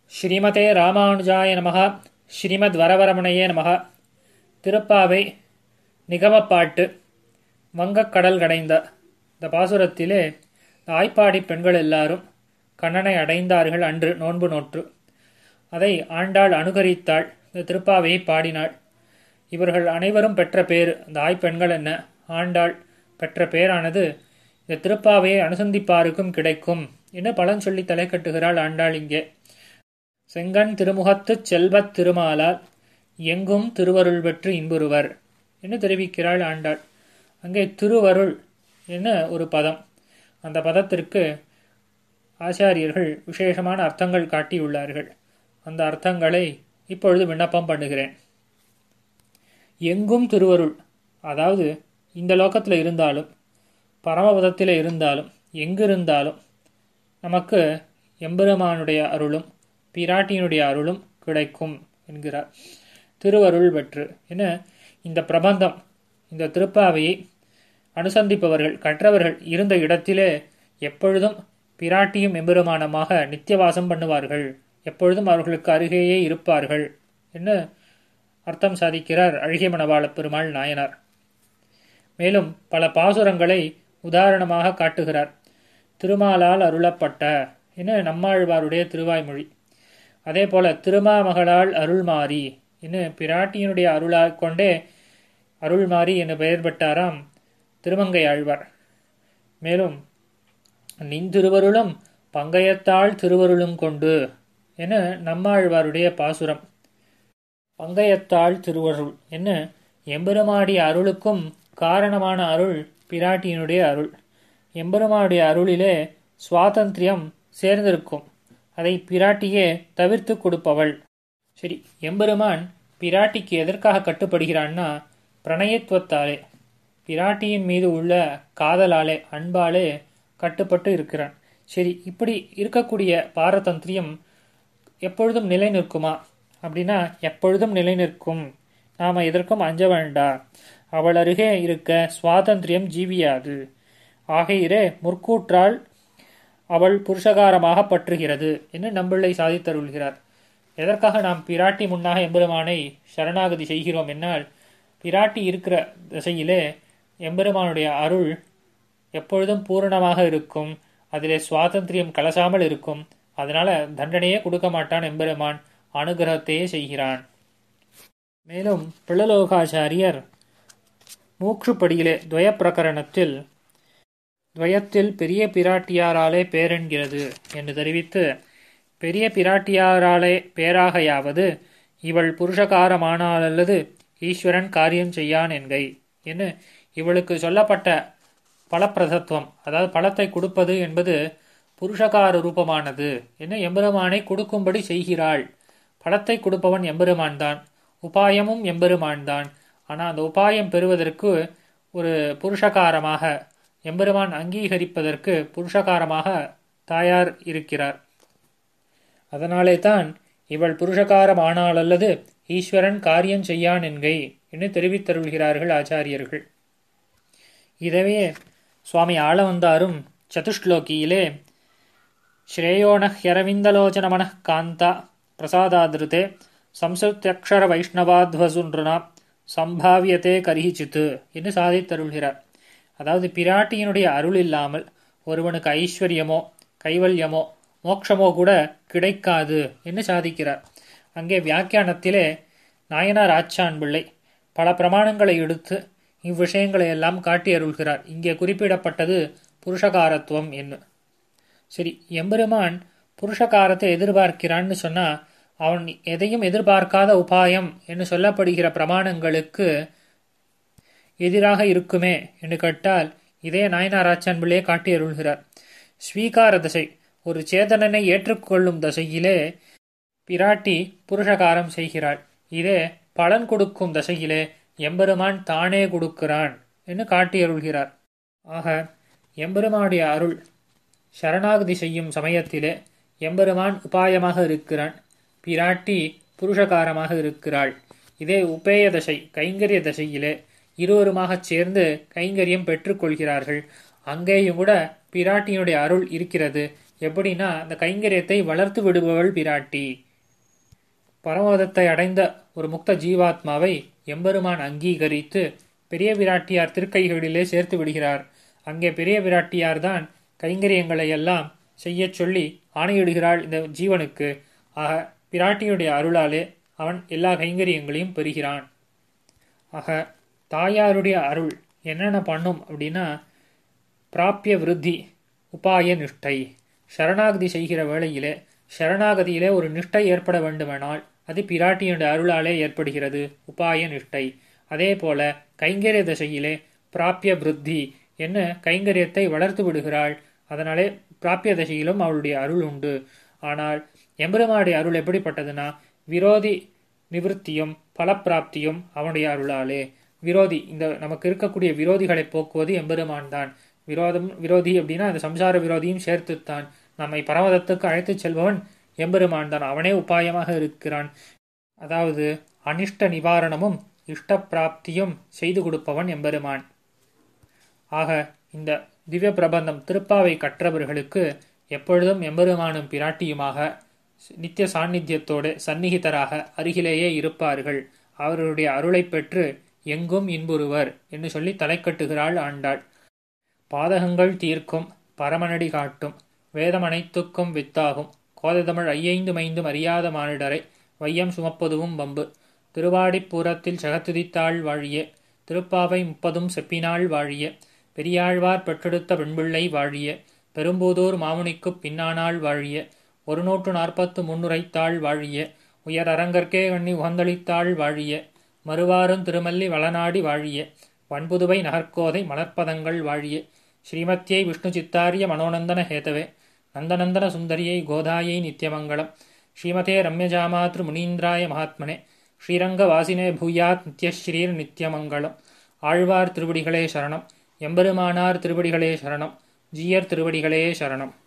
ஸ்ரீமதே ராமானுஜாய நமக ஸ்ரீமத் வரவரமணையே நமக திருப்பாவை நிகமப்பாட்டு வங்கக்கடல் கடைந்த இந்த பாசுரத்திலே இந்த ஆய்ப்பாடி பெண்கள் எல்லாரும் கண்ணனை அடைந்தார்கள் அன்று நோன்பு நோற்று அதை ஆண்டாள் அனுகரித்தாள் இந்த திருப்பாவையை பாடினாள் இவர்கள் அனைவரும் பெற்ற பேர் இந்த ஆய்ப்பெண்கள் என்ன ஆண்டாள் பெற்ற பேரானது இந்த திருப்பாவையை அனுசந்திப்பாருக்கும் கிடைக்கும் என்று பலன் சொல்லி தலை கட்டுகிறாள் ஆண்டாள் இங்கே செங்கன் திருமுகத்துச் செல்வத் திருமாலால் எங்கும் திருவருள் பெற்று இன்புறுவர் என்று தெரிவிக்கிறாள் ஆண்டாள் அங்கே திருவருள் என்ன ஒரு பதம் அந்த பதத்திற்கு ஆச்சாரியர்கள் விசேஷமான அர்த்தங்கள் காட்டியுள்ளார்கள் அந்த அர்த்தங்களை இப்பொழுது விண்ணப்பம் பண்ணுகிறேன் எங்கும் திருவருள் அதாவது இந்த லோகத்தில் இருந்தாலும் பரமபதத்தில் இருந்தாலும் எங்கிருந்தாலும் நமக்கு எம்பெருமானுடைய அருளும் பிராட்டியினுடைய அருளும் கிடைக்கும் என்கிறார் திருவருள் பெற்று என இந்த பிரபந்தம் இந்த திருப்பாவையை அனுசந்திப்பவர்கள் கற்றவர்கள் இருந்த இடத்திலே எப்பொழுதும் பிராட்டியும் எம்பெருமானமாக நித்தியவாசம் பண்ணுவார்கள் எப்பொழுதும் அவர்களுக்கு அருகேயே இருப்பார்கள் என்று அர்த்தம் சாதிக்கிறார் அழகிய மணவாள பெருமாள் நாயனார் மேலும் பல பாசுரங்களை உதாரணமாக காட்டுகிறார் திருமாலால் அருளப்பட்ட என நம்மாழ்வாருடைய திருவாய்மொழி அதே போல திருமாமகளால் அருள்மாறி என்று பிராட்டியினுடைய அருளால் கொண்டே அருள்மாறி என்று பெயர் பெற்றாராம் திருமங்கை ஆழ்வார் மேலும் நின் திருவருளும் பங்கயத்தாள் திருவருளும் கொண்டு என நம்மாழ்வாருடைய பாசுரம் பங்கயத்தாள் திருவருள் என்ன எம்பெருமாடிய அருளுக்கும் காரணமான அருள் பிராட்டியினுடைய அருள் எம்பெருமானுடைய அருளிலே சுவாதந்திரியம் சேர்ந்திருக்கும் அதை பிராட்டியே தவிர்த்து கொடுப்பவள் சரி எம்பெருமான் பிராட்டிக்கு எதற்காக கட்டுப்படுகிறான்னா பிரணயத்துவத்தாலே பிராட்டியின் மீது உள்ள காதலாலே அன்பாலே கட்டுப்பட்டு இருக்கிறான் சரி இப்படி இருக்கக்கூடிய பாரதந்திரியம் எப்பொழுதும் நிலை நிற்குமா அப்படின்னா எப்பொழுதும் நிலை நிற்கும் நாம எதற்கும் அஞ்ச வேண்டா அவள் அருகே இருக்க சுவாதந்திரியம் ஜீவியாது ஆகையிரே முற்கூற்றால் அவள் புருஷகாரமாக பற்றுகிறது என்று நம்பிள்ளை சாதித்தருள்கிறார் எதற்காக நாம் பிராட்டி முன்னாக எம்பெருமானை சரணாகதி செய்கிறோம் என்னால் பிராட்டி இருக்கிற திசையிலே எம்பெருமானுடைய அருள் எப்பொழுதும் பூரணமாக இருக்கும் அதிலே சுவாதந்திரியம் கலசாமல் இருக்கும் அதனால தண்டனையே கொடுக்க மாட்டான் எம்பெருமான் அனுகிரகத்தையே செய்கிறான் மேலும் பிள்ளலோகாச்சாரியர் மூற்றுப்படியிலே துவய பிரகரணத்தில் துவயத்தில் பெரிய பிராட்டியாராலே பேரென்கிறது என்று தெரிவித்து பெரிய பிராட்டியாராலே பேராகையாவது இவள் புருஷகாரமானாலல்லது ஈஸ்வரன் காரியம் செய்யான் என்கை என்று இவளுக்கு சொல்லப்பட்ட பலப்பிரதத்துவம் அதாவது பழத்தை கொடுப்பது என்பது புருஷகார ரூபமானது என்ன எம்பெருமானை கொடுக்கும்படி செய்கிறாள் பழத்தை கொடுப்பவன் எம்பெருமான் தான் உபாயமும் எம்பெருமான் தான் ஆனால் அந்த உபாயம் பெறுவதற்கு ஒரு புருஷகாரமாக எம்பெருமான் அங்கீகரிப்பதற்கு புருஷகாரமாக தாயார் இருக்கிறார் அதனாலே தான் இவள் புருஷகாரம் ஆனால் அல்லது ஈஸ்வரன் காரியம் செய்யான் என்கை என்று தெரிவித்தருள்கிறார்கள் ஆச்சாரியர்கள் இதவே சுவாமி ஆளவந்தாரும் சதுஷ்லோகியிலே ஸ்ரேயோன ஹியரவிந்தலோச்சனமன காந்தா பிரசாதாதிருத்தே சம்ஸ்கிருத்தியக்ஷர வைஷ்ணவாத்வசுன்றுனா சம்பாவியத்தே கரிஹிச்சித்து என்று சாதித்தருள்கிறார் அதாவது பிராட்டியினுடைய அருள் இல்லாமல் ஒருவனுக்கு ஐஸ்வர்யமோ கைவல்யமோ மோட்சமோ கூட கிடைக்காது என்று சாதிக்கிறார் அங்கே வியாக்கியானத்திலே நாயனார் ஆச்சான் பிள்ளை பல பிரமாணங்களை எடுத்து இவ்விஷயங்களை எல்லாம் காட்டி அருள்கிறார் இங்கே குறிப்பிடப்பட்டது புருஷகாரத்துவம் என்று சரி எம்பெருமான் புருஷகாரத்தை எதிர்பார்க்கிறான்னு சொன்னா அவன் எதையும் எதிர்பார்க்காத உபாயம் என்று சொல்லப்படுகிற பிரமாணங்களுக்கு எதிராக இருக்குமே என்று கேட்டால் இதே நாயனாராச்சான் பிள்ளையே காட்டி அருள்கிறார் ஸ்வீகார தசை ஒரு சேதனனை ஏற்றுக்கொள்ளும் தசையிலே பிராட்டி புருஷகாரம் செய்கிறாள் இதே பலன் கொடுக்கும் தசையிலே எம்பெருமான் தானே கொடுக்கிறான் என்று காட்டி அருள்கிறார் ஆக எம்பெருமானுடைய அருள் சரணாகதி செய்யும் சமயத்திலே எம்பெருமான் உபாயமாக இருக்கிறான் பிராட்டி புருஷகாரமாக இருக்கிறாள் இதே உபேய தசை கைங்கரிய தசையிலே இருவருமாகச் சேர்ந்து கைங்கரியம் பெற்றுக்கொள்கிறார்கள் அங்கேயும் கூட பிராட்டியினுடைய அருள் இருக்கிறது எப்படின்னா அந்த கைங்கரியத்தை வளர்த்து விடுபவள் பிராட்டி பரமோதத்தை அடைந்த ஒரு முக்த ஜீவாத்மாவை எம்பெருமான் அங்கீகரித்து பெரிய பிராட்டியார் திருக்கைகளிலே சேர்த்து விடுகிறார் அங்கே பெரிய பிராட்டியார் தான் கைங்கரியங்களை எல்லாம் செய்யச் சொல்லி ஆணையிடுகிறாள் இந்த ஜீவனுக்கு ஆக பிராட்டியுடைய அருளாலே அவன் எல்லா கைங்கரியங்களையும் பெறுகிறான் ஆக தாயாருடைய அருள் என்னென்ன பண்ணும் அப்படின்னா பிராப்பிய விருத்தி உபாய நிஷ்டை சரணாகதி செய்கிற வேளையிலே சரணாகதியிலே ஒரு நிஷ்டை ஏற்பட வேண்டுமானால் அது பிராட்டியுடைய அருளாலே ஏற்படுகிறது உபாய நிஷ்டை அதே போல கைங்கரிய தசையிலே பிராப்பிய விருத்தி என்ன கைங்கரியத்தை வளர்த்து விடுகிறாள் அதனாலே பிராப்பிய தசையிலும் அவளுடைய அருள் உண்டு ஆனால் எம்பெருமானுடைய அருள் எப்படிப்பட்டதுன்னா விரோதி நிவிருத்தியும் பலப்பிராப்தியும் அவனுடைய அருளாலே விரோதி இந்த நமக்கு இருக்கக்கூடிய விரோதிகளை போக்குவது எம்பெருமான் தான் விரோதம் விரோதி அப்படின்னா அந்த சம்சார விரோதியும் சேர்த்துத்தான் நம்மை பரமதத்துக்கு அழைத்துச் செல்பவன் எம்பெருமான் தான் அவனே உபாயமாக இருக்கிறான் அதாவது அனிஷ்ட நிவாரணமும் இஷ்ட பிராப்தியும் செய்து கொடுப்பவன் எம்பெருமான் ஆக இந்த திவ்ய பிரபந்தம் திருப்பாவை கற்றவர்களுக்கு எப்பொழுதும் எம்பெருமானும் பிராட்டியுமாக நித்திய சாநித்தியத்தோடு சந்நிகிதராக அருகிலேயே இருப்பார்கள் அவர்களுடைய அருளை பெற்று எங்கும் இன்புறுவர் என்று சொல்லி தலைக்கட்டுகிறாள் ஆண்டாள் பாதகங்கள் தீர்க்கும் பரமனடி காட்டும் வேதம் அனைத்துக்கும் வித்தாகும் கோததமிழ் ஐயைந்து மைந்தும் அறியாத மானிடரை வையம் சுமப்பதுவும் வம்பு திருவாடிப்பூரத்தில் சகத்துதித்தாள் வாழிய திருப்பாவை முப்பதும் செப்பினாள் வாழிய பெரியாழ்வார் பெற்றெடுத்த பெண்பிள்ளை வாழிய பெரும்பூதூர் மாமுனிக்குப் பின்னானாள் வாழிய ஒரு நூற்று நாற்பத்து முன்னுரைத்தாள் வாழிய உயர் அரங்கற்கே எண்ணி உகந்தளித்தாள் வாழிய மறுவாரும் திருமல்லி வளநாடி வாழிய வன்புதுவை நகர்கோதை மலர்ப்பதங்கள் வாழிய ஸ்ரீமத்தியை விஷ்ணு சித்தாரிய மனோநந்தன ஹேதவே நந்தநந்தன சுந்தரியை கோதாயை நித்யமங்கலம் ஸ்ரீமதே ரம்யஜாமாத்ரு முனீந்திராய மகாத்மனே ஸ்ரீரங்க வாசினே பூயாத் நித்யஸ்ரீர் நித்யமங்கலம் ஆழ்வார் திருவடிகளே சரணம் எம்பெருமானார் திருவடிகளே சரணம் ஜீயர் திருவடிகளே சரணம்